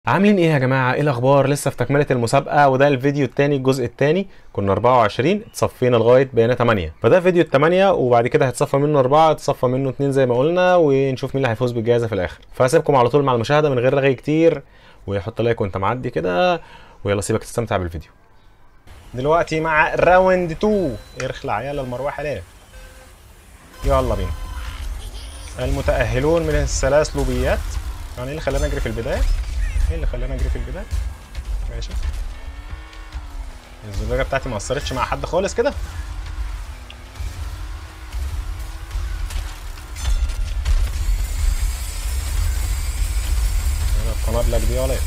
عاملين ايه يا جماعه ايه الاخبار لسه في تكمله المسابقه وده الفيديو الثاني الجزء الثاني كنا 24 اتصفينا لغايه بقينا 8 فده فيديو الثمانية وبعد كده هيتصفى منه 4 اتصفى منه 2 زي ما قلنا ونشوف مين اللي هيفوز بالجائزه في الاخر فهسيبكم على طول مع المشاهده من غير رغي كتير وحط لايك وانت معدي كده ويلا سيبك تستمتع بالفيديو دلوقتي مع راوند 2 ارخلع يلا المروحه ليه يلا بينا المتاهلون من الثلاث لوبيات يعني ايه اللي خلانا نجري في البدايه ايه اللي خلانا نجري في البدايه ماشي الزجاجه بتاعتي ما اثرتش مع حد خالص كده انا القنابلك دي ولا ايه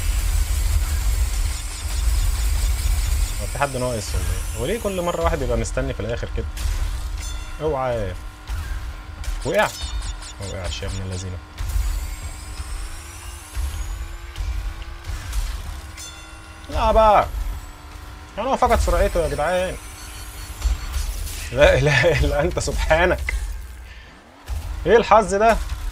هو في حد ناقص ولا ايه هو ليه كل مره واحد يبقى مستني في الاخر كده اوعى وقع ما وقعش يا ابن اللذينه لا بقى انا فقط سرعته يا جدعان لا اله الا انت سبحانك ايه الحظ ده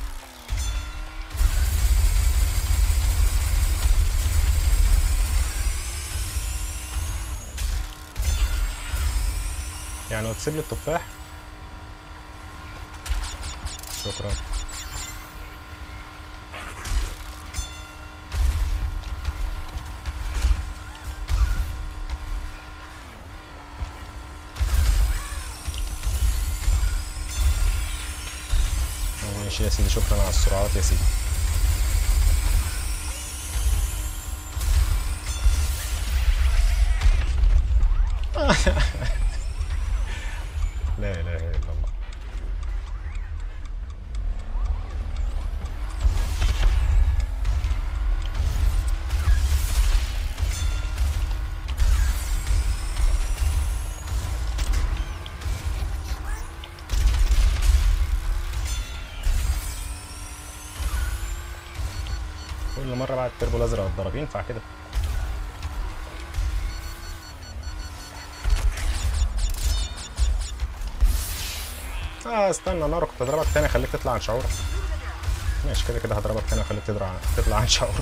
يعني هتسيب لي التفاح شكرا ماشي يا سيدي شكرا على السرعات يا سيدي لا اله الا الله كل مره بعد التربو الازرق اتضرب ينفع كده اه استنى نار كنت هضربك تاني اخليك تطلع عن شعورك ماشي كده كده هضربك تاني اخليك تطلع تطلع عن شعورك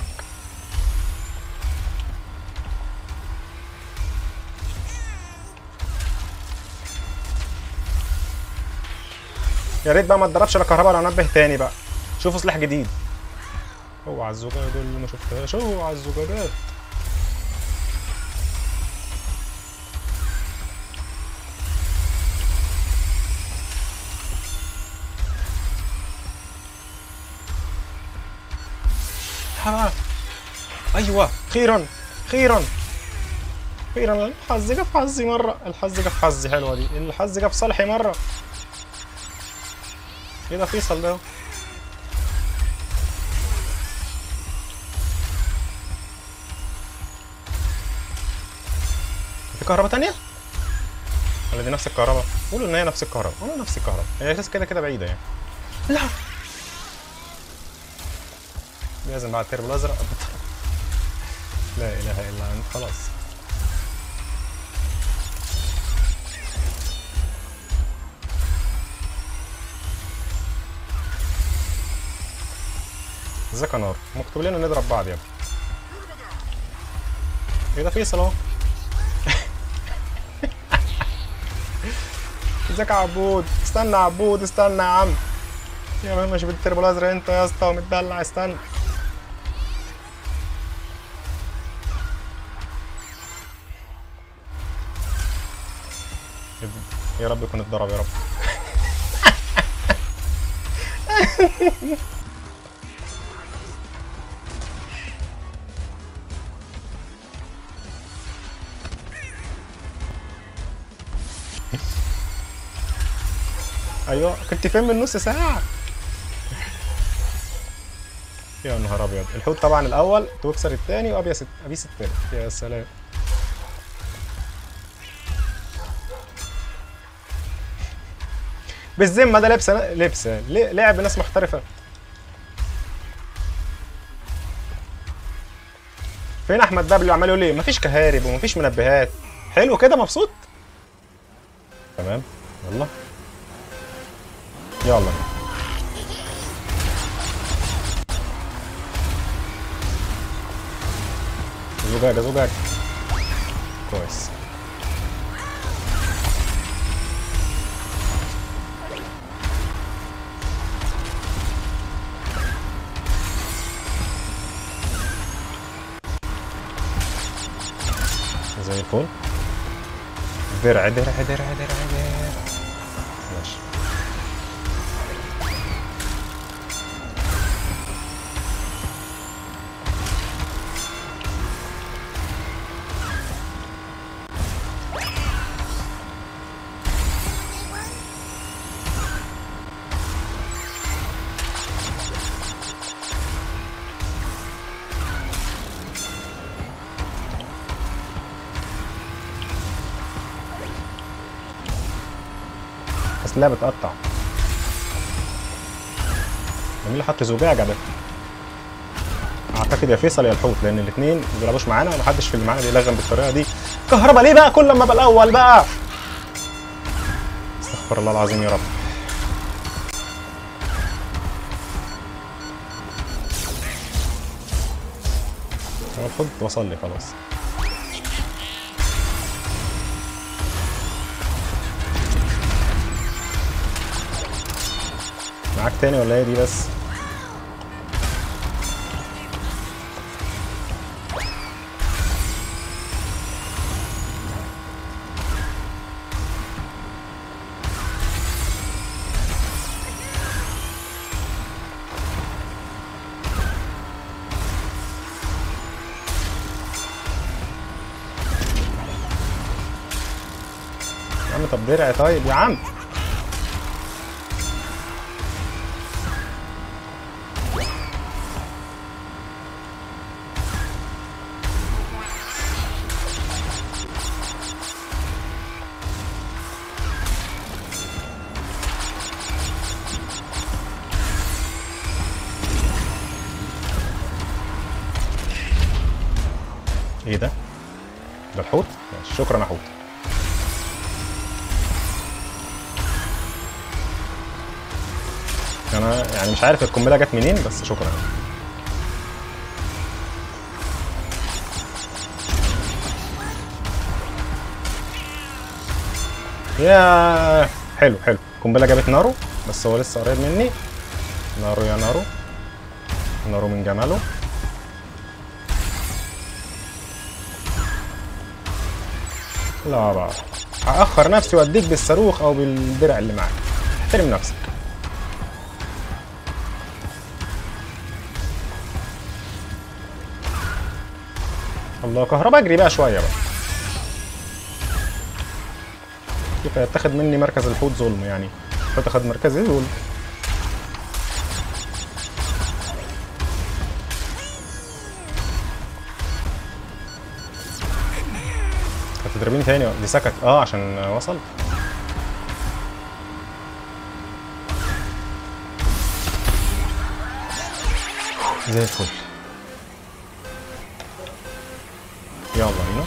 يا ريت بقى ما تضربش لا كهرباء ولا منبه تاني بقى شوفوا سلاح جديد اوعى الزجاجة دول اللي ما شفتهاش اوعى الزجاجات ها ايوه خيرا خيرا خيرا الحظ جه في حظي مره الحظ جه في حظي حلوه دي الحظ جه في صالحي مره ايه ده فيصل ده في كهرباء تانية؟ ولا دي نفس الكهرباء؟ قولوا ان هي نفس الكهرباء، قولوا نفس الكهرباء، هي اساس كده كده بعيدة يعني. لا لازم بعد التربو الازرق لا اله الا انت خلاص ازيك يا نار مكتوب لنا نضرب بعض يا ابني ايه ده فيصل اهو ازيك يا عبود استنى يا عبود استنى يا عم يا مان ماشي بالتربو الازرق انت يا اسطى ومتدلع استنى يا رب يكون اتضرب يا رب ايوه كنت فين من نص ساعه يا نهار ابيض الحوت طبعا الاول توكسر الثاني وابيس ابيس الثالث يا سلام بالذمه ده لبس لبس لعب ناس محترفه فين احمد دبليو عمال يقول لي مفيش كهارب ومفيش منبهات حلو كده مبسوط تمام يلا يلا زجاجه زجاجه كويس زي الفل درع درع درع درع درع ماشي بس لا بتقطع مين اللي حط زجاجة ده؟ اعتقد يا فيصل يا الحوت لان الاثنين ما بيلعبوش معانا ومحدش في اللي معانا بيلغم بالطريقه دي كهربا ليه بقى كل ما ابقى الاول بقى استغفر الله العظيم يا رب هو الحوت وصل لي خلاص معاك تاني ولا هي دي بس يا عم طب درع طيب يا عم ايه ده؟ ده الحوت؟ ماشي شكرا يا حوت انا يعني مش عارف القنبله جت منين بس شكرا يا حلو حلو القنبله جابت نارو بس هو لسه قريب مني نارو يا نارو نارو من جماله لا بقى هأخر نفسي واديك بالصاروخ او بالدرع اللي معاك احترم نفسك الله كهربا اجري بقى شويه بقى كيف يتخذ مني مركز الحوت ظلم يعني فتاخد مركزي ظلم هتضربيني تاني دي سكت اه عشان وصل زي الفل يلا بينا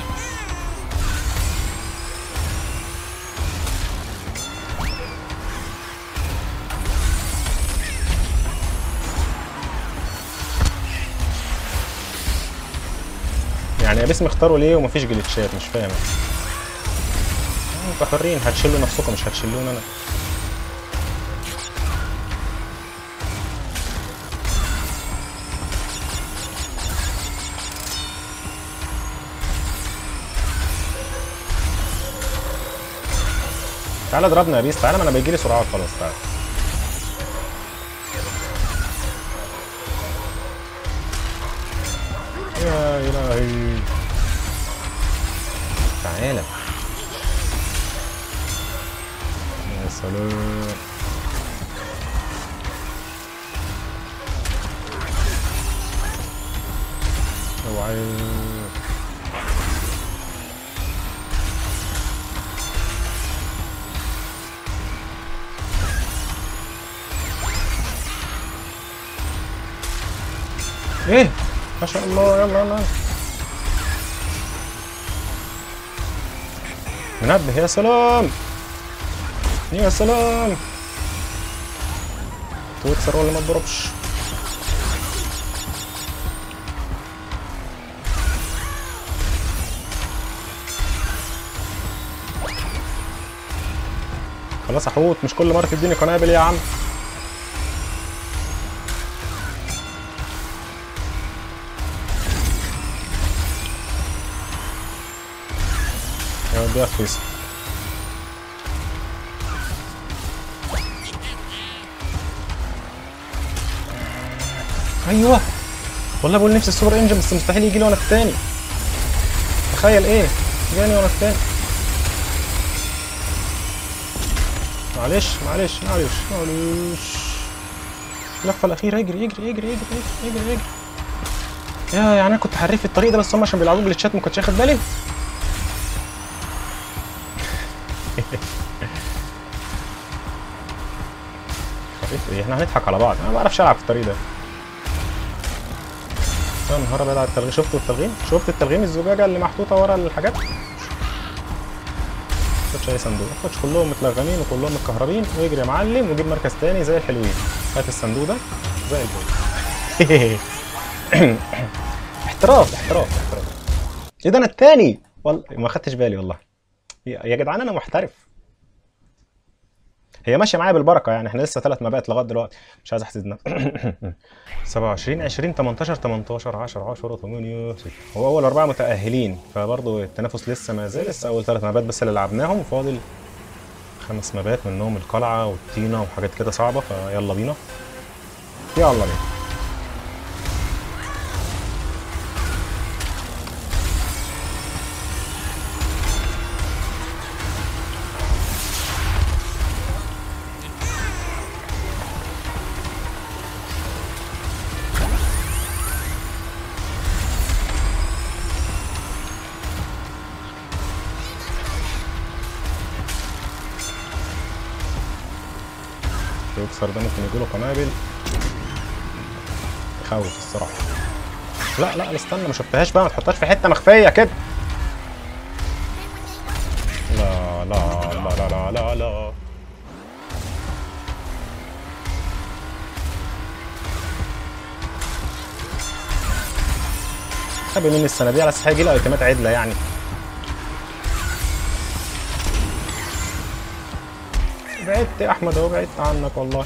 يعني باسم اختاروا ليه ومفيش جليتشات مش فاهم انتوا حرين هتشيلوا نفسكم مش هتشيلوني انا تعالى اضربنا يا بيس تعالى ما انا بيجيلي سرعات خلاص تعالى يا الهي تعالى يا سلام اوعى ايه ما شاء الله يلا يلا منبه يا سلام يا سلام توتر ولا ما تضربش خلاص يا حوت مش كل مره تديني قنابل يا عم يا ودي يا فيصل ايوه والله بقول نفسي السوبر انجن بس مستحيل يجي لي وانا في التاني تخيل ايه جاني وانا في التاني معلش معلش معلش معلش اللفه الاخيره اجري اجري اجري اجري اجري اجري اجري يا يعني انا كنت حريف في الطريق ده بس هم عشان بيلعبوا جلitchات ما كنتش واخد بالي خريف ايه احنا هنضحك على بعض انا ما بعرفش العب في الطريق ده يا نهار ابيض على التلغيم شفتوا التلغيم شفت التلغيم الزجاجه اللي محطوطه ورا الحاجات خدش اي صندوق خدش كلهم متلغمين وكلهم متكهربين واجري يا معلم وجيب مركز تاني زي الحلوين هات الصندوق ده زي الفل احتراف احتراف احتراف ايه ده انا التاني والله ما خدتش بالي والله يا يا جدعان انا محترف هي ماشيه معايا بالبركه يعني احنا لسه ثلاث مبات لغايه دلوقتي مش عايز احسد نفسي 27 20 18 18 10 10 8 6 هو اول اربعه متاهلين فبرضه التنافس لسه ما زال لسه اول ثلاث مبات بس اللي لعبناهم فاضل خمس مبات منهم القلعه والطينه وحاجات كده صعبه فيلا بينا يلا بينا يكسر ده ممكن يجيله قنابل يخوف الصراحه لا لا استنى ما شفتهاش بقى ما تحطهاش في حته مخفيه كده لا لا لا لا لا لا لا خبي مني الصناديق على اساس هيجي لي ايتمات عدله يعني بعدت يا احمد اهو بعدت عنك والله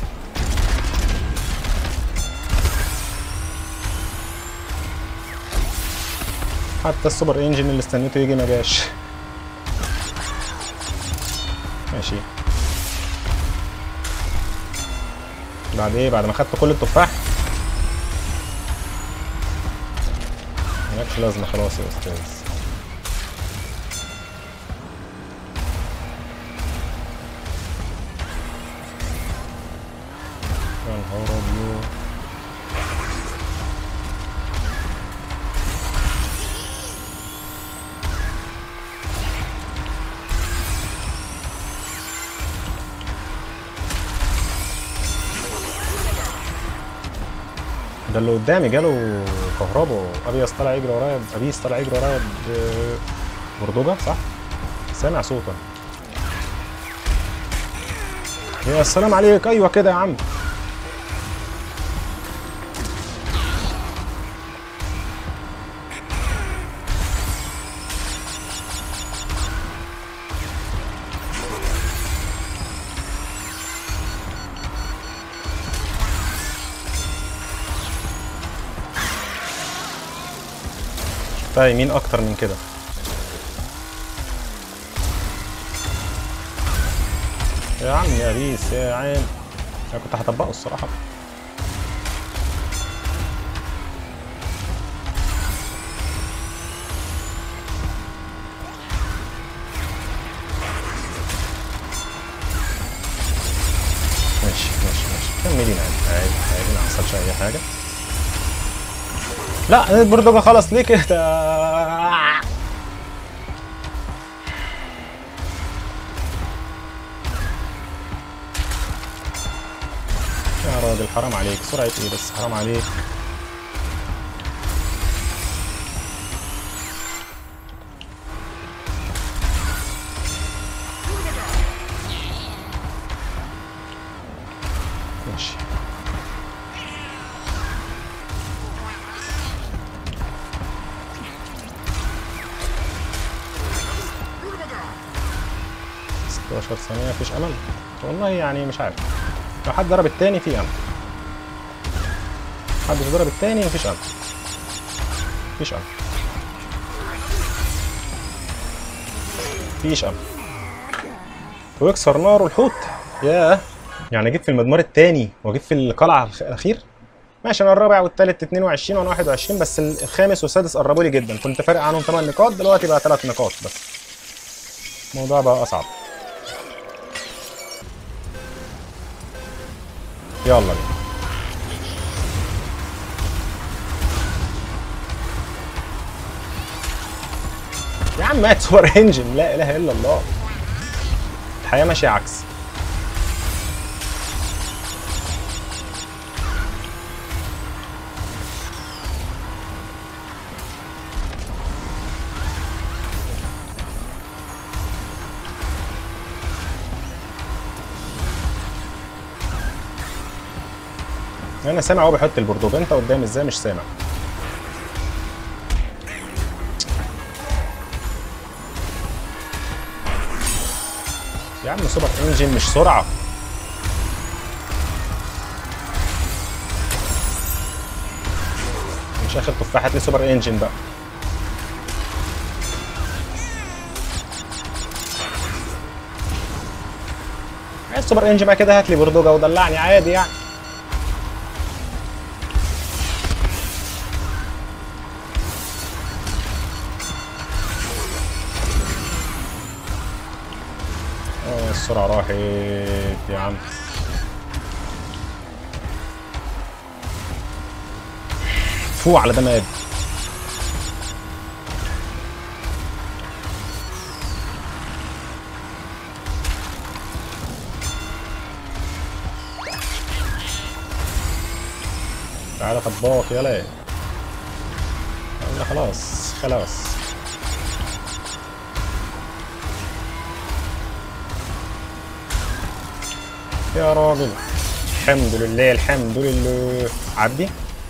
حتى السوبر انجن اللي استنيته يجي ما جاش ماشي بعد ايه بعد ما خدت كل التفاح مالكش لازمه خلاص يا استاذ يا نهار ابيض ده اللي قدامي جاله كهربا ابيس طلع يجري ورايا ابيس طلع يجري ورايا ب- بردوجة صح؟ سامع صوتك يا السلام عليك ايوه كده يا عم شفتها يمين اكتر من كده يا عم يا بيس يا عين انا كنت هطبقه الصراحه ماشي ماشي ماشي كملين عادي عادي عادي ما حصلش اي حاجه لا البردوجة خلاص ليه كده يا راجل حرام عليك سرعة ايه بس حرام عليك ماشي 16 ثانية مفيش أمل والله يعني مش عارف لو حد ضرب التاني في أمل حد ضرب التاني مفيش أمل مفيش أمل مفيش أمل ويكسر نار الحوت ياه يعني اجيب في المدمار التاني واجيب في القلعة الأخير ماشي انا الرابع والثالث 22 وانا 21 بس الخامس والسادس قربوا لي جدا كنت فارق عنهم 8 نقاط دلوقتي بقى 3 نقاط بس الموضوع بقى اصعب يلا بينا يا عم مات سوبر انجن لا اله الا الله الحياه ماشيه عكس انا سامع هو بيحط البردوج انت قدام ازاي مش سامع يا عم سوبر انجن مش سرعه مش اخر تفاحه هات لي سوبر انجن بقى عايز سوبر انجن بقى كده هات لي بردوجه ودلعني عادي يعني اه السرعة راحت يا عم فوق على ده ماب تعالى طباخ يلا يلا خلاص خلاص يا راجل الحمد لله الحمد لله عدي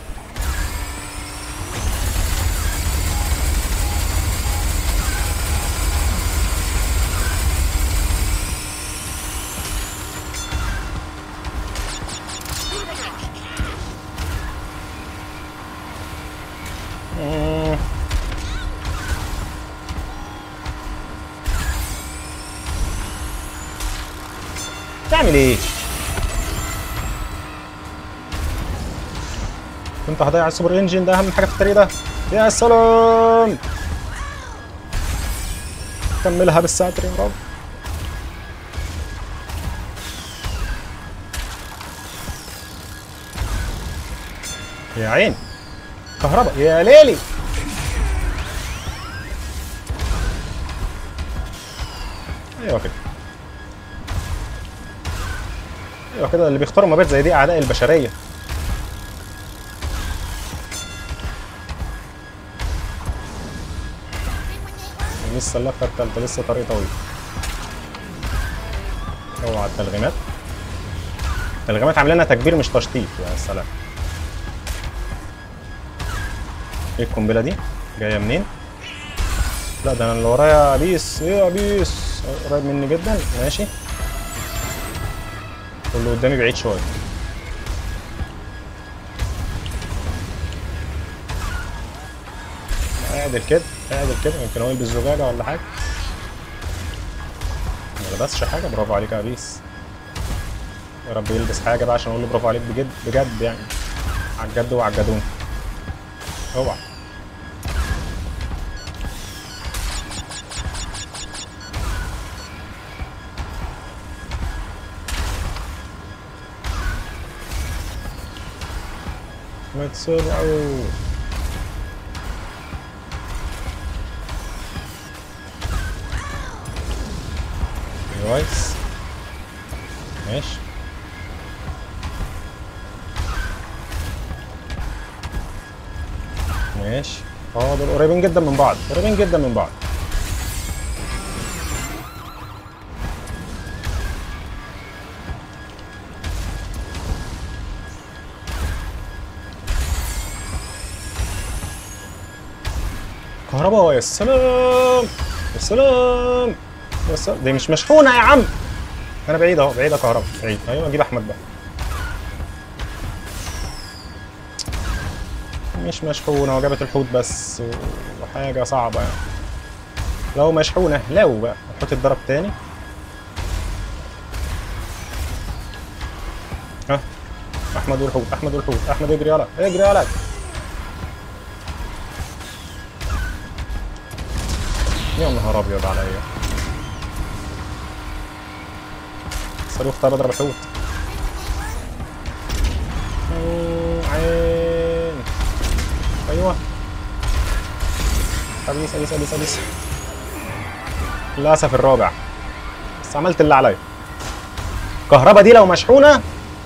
مم. تعمل ايه؟ كنت هضيع السوبر انجن ده اهم حاجه في الطريق ده يا سلام كملها بالساتر يا رب يا عين كهرباء يا ليلي ايوه كده ايوه كده اللي بيختاروا مبات زي دي اعداء البشريه لسه اللفه الثالثه لسه طريق طويل اوعى التلغيمات التلغيمات عامله لنا تكبير مش تشطيب يا سلام ايه القنبله دي جايه منين لا ده انا اللي ورايا بيس ايه يا بيس قريب مني جدا ماشي واللي قدامي بعيد شويه اعدل كده اعدل كده يمكن هو يلبس زجاجه ولا حاجه ما لبسش حاجه برافو عليك يا بيس يا رب يلبس حاجه بقى عشان اقول له برافو عليك بجد بجد يعني على الجد وعلى الجدون اوعى ما تسرعوا كويس ماشي ماشي اه دول قريبين جدا من بعض قريبين جدا من بعض كهرباء يا سلام يا سلام بس دي مش مشحونه يا عم انا بعيد اهو بعيد يا كهرباء بعيد ايوه اجيب احمد بقى مش مشحونه وجابت الحوت بس وحاجه صعبه يعني لو مشحونه لو بقى الحوت اتضرب تاني ها احمد والحوت احمد والحوت احمد اجري يلا اجري يلا يا نهار ابيض عليا صاروخ طيب اضرب الحوت مم، عين ايوه خبيث خبيث خبيث خبيث للاسف الرابع بس عملت اللي عليا الكهرباء دي لو مشحونه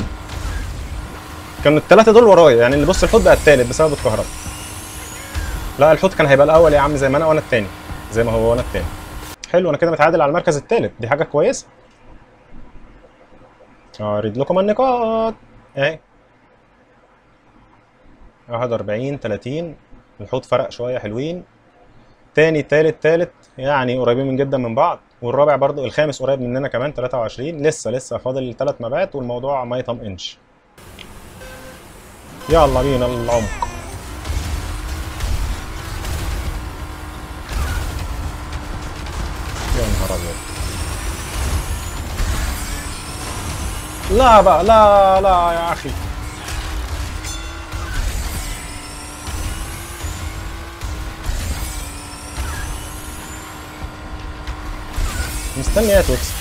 كانوا الثلاثه دول ورايا يعني اللي بص الحوت بقى الثالث بسبب الكهرباء لا الحوت كان هيبقى الاول يا عم زي ما انا وانا الثاني زي ما هو وانا الثاني حلو انا كده متعادل على المركز الثالث دي حاجه كويسه اعرض لكم النقاط اهي 41 30 الحوت فرق شويه حلوين تاني تالت تالت يعني قريبين من جدا من بعض والرابع برضو الخامس قريب مننا كمان 23 لسه لسه فاضل ثلاث مبات والموضوع ما يطمئنش يلا بينا العمق يا نهار ابيض لا بقى لا لا يا اخي مستني ايه تكسب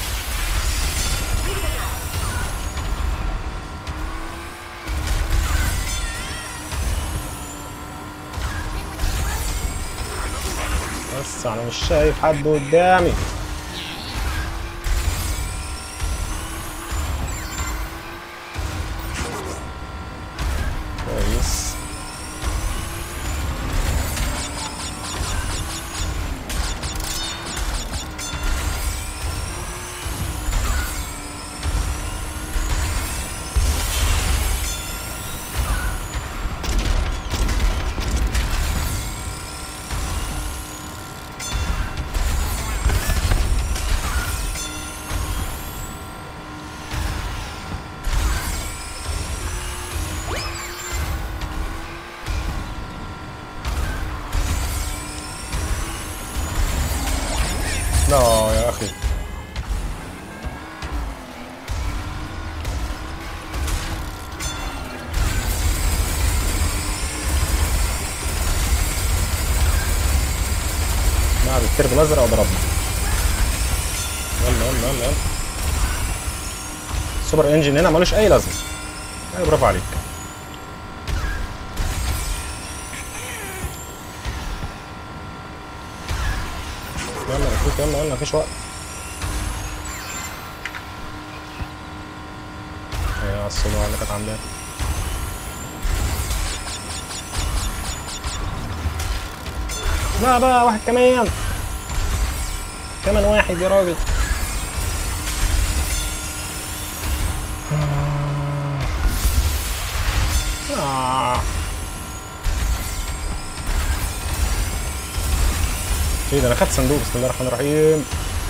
بس انا مش شايف حد قدامي كويس لا يا اخي لا بالترب الازرق وضربني يلا يلا يلا يلا السوبر انجن هنا ملوش اي لازمه ايوه برافو عليك يلا يا اخوك يلا يلا مفيش وقت هي على الصداع اللي كانت عاملاه لا بقى واحد كمان كمان واحد يا راجل آه. ايه ده انا خدت صندوق بسم الله الرحمن الرحيم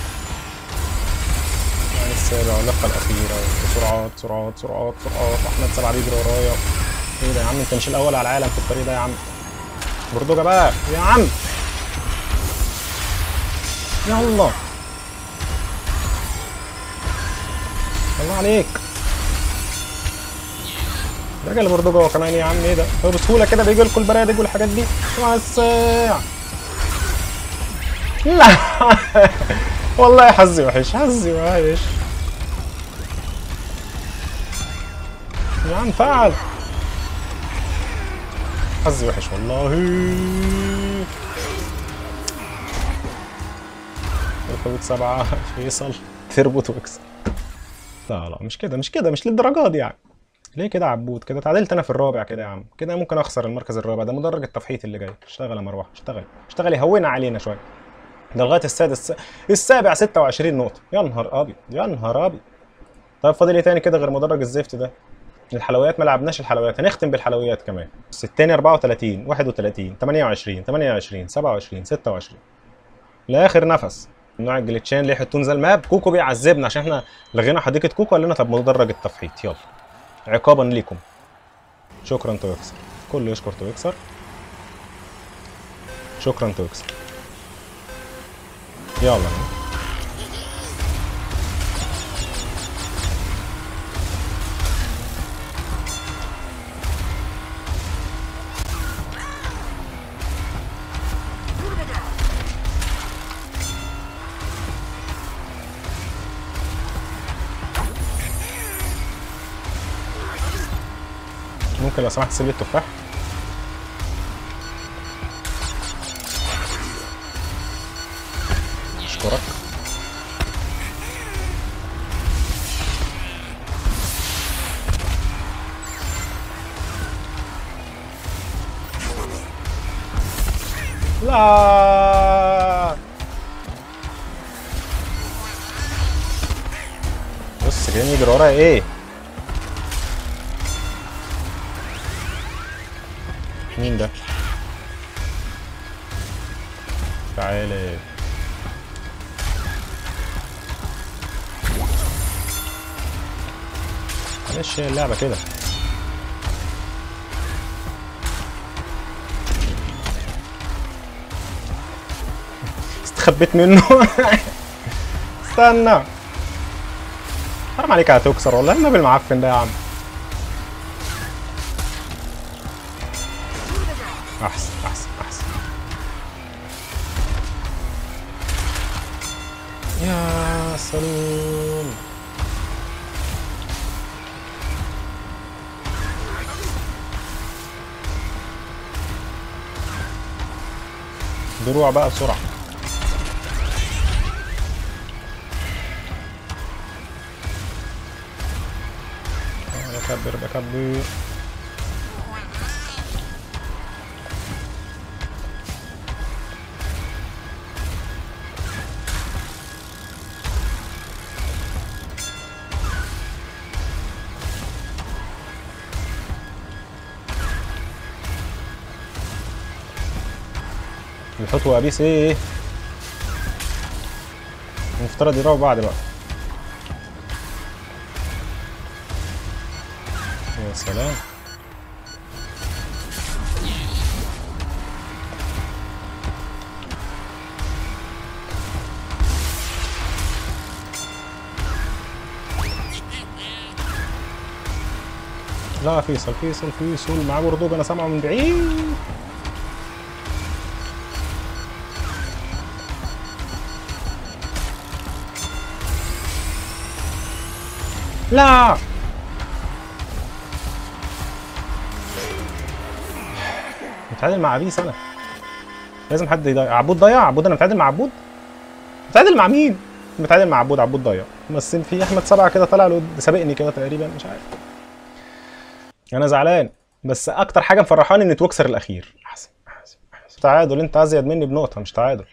يعني السابع واللفه الاخيره وسرعات سرعات سرعات سرعات احمد سبعه بيجري ورايا ايه ده يا عم انت مش الاول على العالم في الطريق ده يا عم بردوجه بقى يا عم يا الله الله عليك راجع البردوجه هو كمان يا عم ايه ده هو بسهوله كده بيجي لكم البرادج والحاجات دي وسع لا والله حظي وحش حظي وحش يا عم فعل حظي وحش والله الخوت سبعة فيصل تربط واكسب لا لا مش كده مش كده مش للدرجة دي يعني ليه كده عبود كده اتعادلت انا في الرابع كده يا عم كده ممكن اخسر المركز الرابع ده مدرج التفحيط اللي جاي اشتغل يا مروه اشتغل اشتغل يهون علينا شويه ده لغايه السادس السابع 26 نقطه يا نهار ابيض يا نهار ابيض طيب فاضل ايه تاني كده غير مدرج الزفت ده الحلويات ما لعبناش الحلويات هنختم بالحلويات كمان بس التاني 34 31 28 28 27 26 لاخر نفس نوع الجليتشان اللي يحطون زي الماب كوكو بيعذبنا عشان احنا لغينا حديقه كوكو قال لنا طب مدرج التفحيط يلا عقابا ليكم شكرا تويكسر كله يشكر تويكسر شكرا تويكسر يلا ممكن لو سمحت تسيب لي التفاح اشكرك لا بص كان يجري ورايا ايه مين ده تعالى معلش هي اللعبة كده استخبيت منه استنى حرام عليك هتكسر والله النبي المعفن ده يا عم احسن احسن احسن يا سلام دروع بقى بسرعة بكبر بكبر يحطوا قبيس ايه المفترض يراوا بعض بقى يا سلام لا فيصل فيصل فيصل معاه بردوج انا سامعه من بعيد لا متعادل مع ابيس انا لازم حد يضيع عبود ضيع عبود انا متعادل مع عبود متعادل مع مين متعادل مع عبود عبود ضيع بس في احمد سبعه كده طلع له سابقني كده تقريبا مش عارف انا زعلان بس اكتر حاجه مفرحاني ان توكسر الاخير احسن احسن احسن تعادل انت ازيد مني بنقطه مش تعادل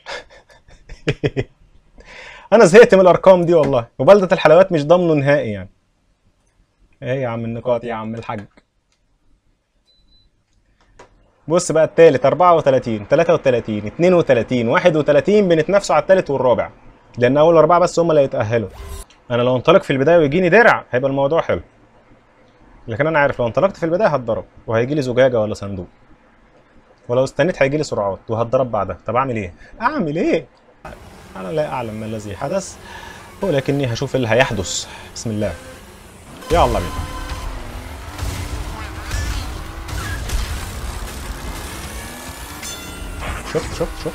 انا زهقت من الارقام دي والله وبلده الحلويات مش ضامنه نهائي يعني ايه يا عم النقاط يا عم الحاج بص بقى التالت 34 33 32 31 بنتنافسوا على التالت والرابع لان اول اربعه بس هم اللي هيتاهلوا انا لو انطلق في البدايه ويجيني درع هيبقى الموضوع حلو لكن انا عارف لو انطلقت في البدايه هتضرب وهيجي لي زجاجه ولا صندوق ولو استنيت هيجي لي سرعات وهتضرب بعدها طب اعمل ايه اعمل ايه انا لا اعلم ما الذي حدث ولكني هشوف اللي هيحدث بسم الله يلا بينا شفت شفت شفت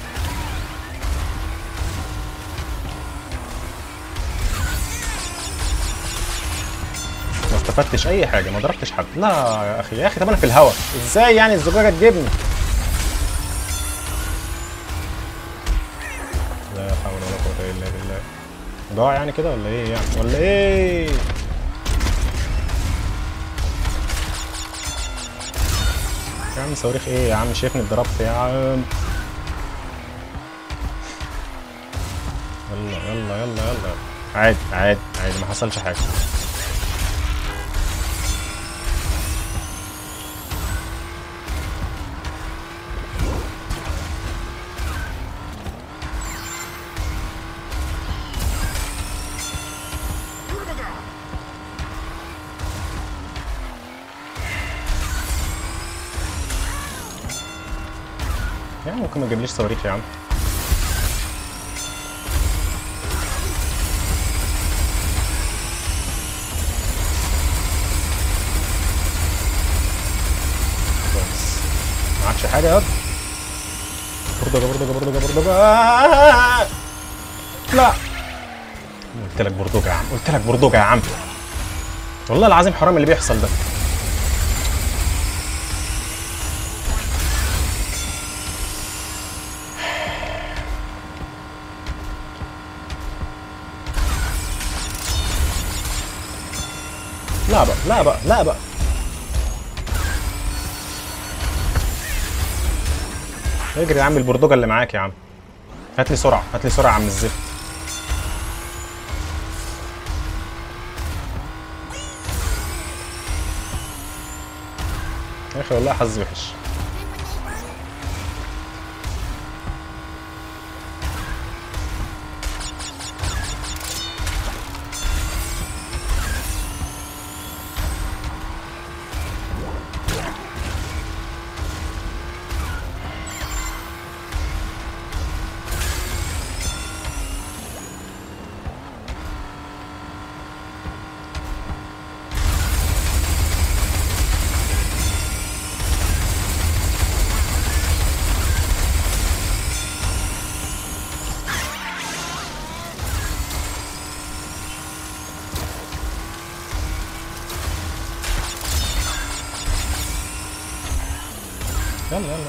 ما استفدتش اي حاجه ما ضربتش حد لا يا اخي يا اخي طب انا في الهوا ازاي يعني الزجاجه تجيبني لا حول ولا قوه الا بالله ضاع يعني كده ولا ايه يعني ولا ايه يا عم صواريخ ايه يا عم شايفني اتضربت يا عم يلا يلا يلا يلا عادي عادي عادي ما حصلش حاجه يعني ممكن ما تجيبليش صواريخ يا عم بس ما عادش حاجه ياض بردجه بردجه بردجه بردجه آه! لا قلت لك بردجه يا عم قلت لك بردجه يا عم والله العظيم حرام اللي بيحصل ده لا بقى لا بقى لا بقى اجري يا عم البردجه اللي معاك يا عم هات لي سرعه هات لي سرعه يا عم الزفت يا اخي والله حظي وحش يلا يلا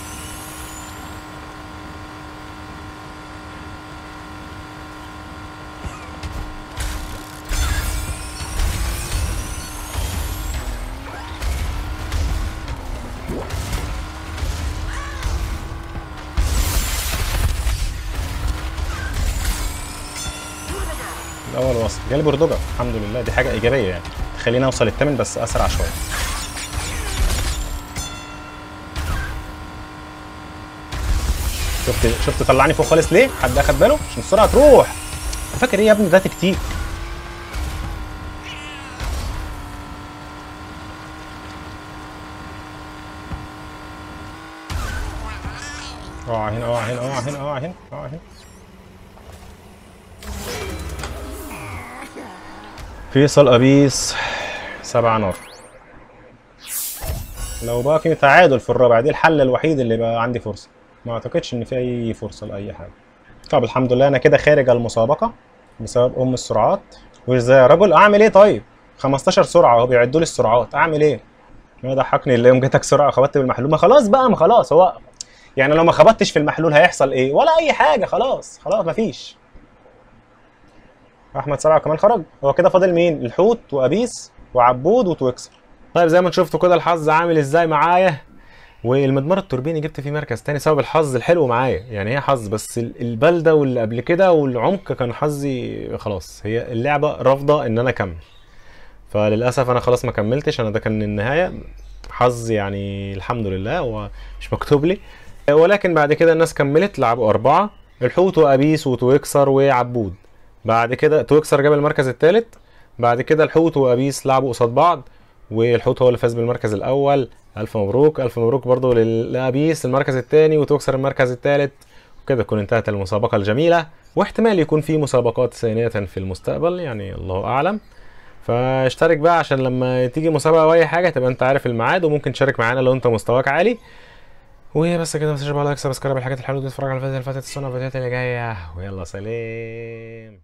الاول وصل جالي بردجه الحمد لله دي حاجه ايجابيه يعني تخليني اوصل الثامن بس اسرع شويه شفت شفت طلعني فوق خالص ليه؟ حد اخد باله؟ عشان السرعه تروح فاكر ايه يا ابني ده تكتيك اوعى هنا اوعى هنا اوعى هنا اوعى هنا اوعى هنا فيصل ابيس سبعة نار لو بقى في تعادل في الرابع دي الحل الوحيد اللي بقى عندي فرصه ما اعتقدش ان في اي فرصه لاي حاجه طب الحمد لله انا كده خارج المسابقه بسبب ام السرعات وازاي يا رجل اعمل ايه طيب 15 سرعه اهو بيعدوا لي السرعات اعمل ايه ما يضحكني اللي يوم جاتك سرعه خبطت بالمحلول ما خلاص بقى ما خلاص هو يعني لو ما خبطتش في المحلول هيحصل ايه ولا اي حاجه خلاص خلاص مفيش احمد سبعه كمان خرج هو كده فاضل مين الحوت وابيس وعبود وتويكسر طيب زي ما انتم شفتوا كده الحظ عامل ازاي معايا والمدمار التوربيني جبت فيه مركز تاني سبب الحظ الحلو معايا يعني هي حظ بس ال- البلده واللي قبل كده والعمق كان حظي خلاص هي اللعبه رافضه ان انا اكمل فللاسف انا خلاص ما كملتش انا ده كان النهايه حظ يعني الحمد لله هو مش مكتوب لي ولكن بعد كده الناس كملت لعبوا اربعه الحوت وابيس وتويكسر وعبود بعد كده تويكسر جاب المركز الثالث بعد كده الحوت وابيس لعبوا قصاد بعض والحوت هو اللي فاز بالمركز الاول الف مبروك الف مبروك برضو لل- لابيس المركز الثاني وتوكسر المركز الثالث وكده تكون انتهت المسابقه الجميله واحتمال يكون في مسابقات ثانيه في المستقبل يعني الله اعلم فاشترك بقى عشان لما تيجي مسابقه او اي حاجه تبقى انت عارف الميعاد وممكن تشارك معانا لو انت مستواك عالي وبس كده ما تنساش بقى لايك سبسكرايب الحاجات الحلوه دي تتفرج على الفيديو اللي فاتت السنه الفيديوهات اللي جايه ويلا سلام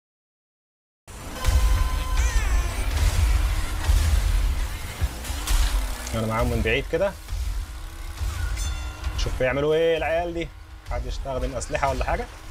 انا معاهم من بعيد كده شوف بيعملوا ايه العيال دي حد يستخدم اسلحه ولا حاجه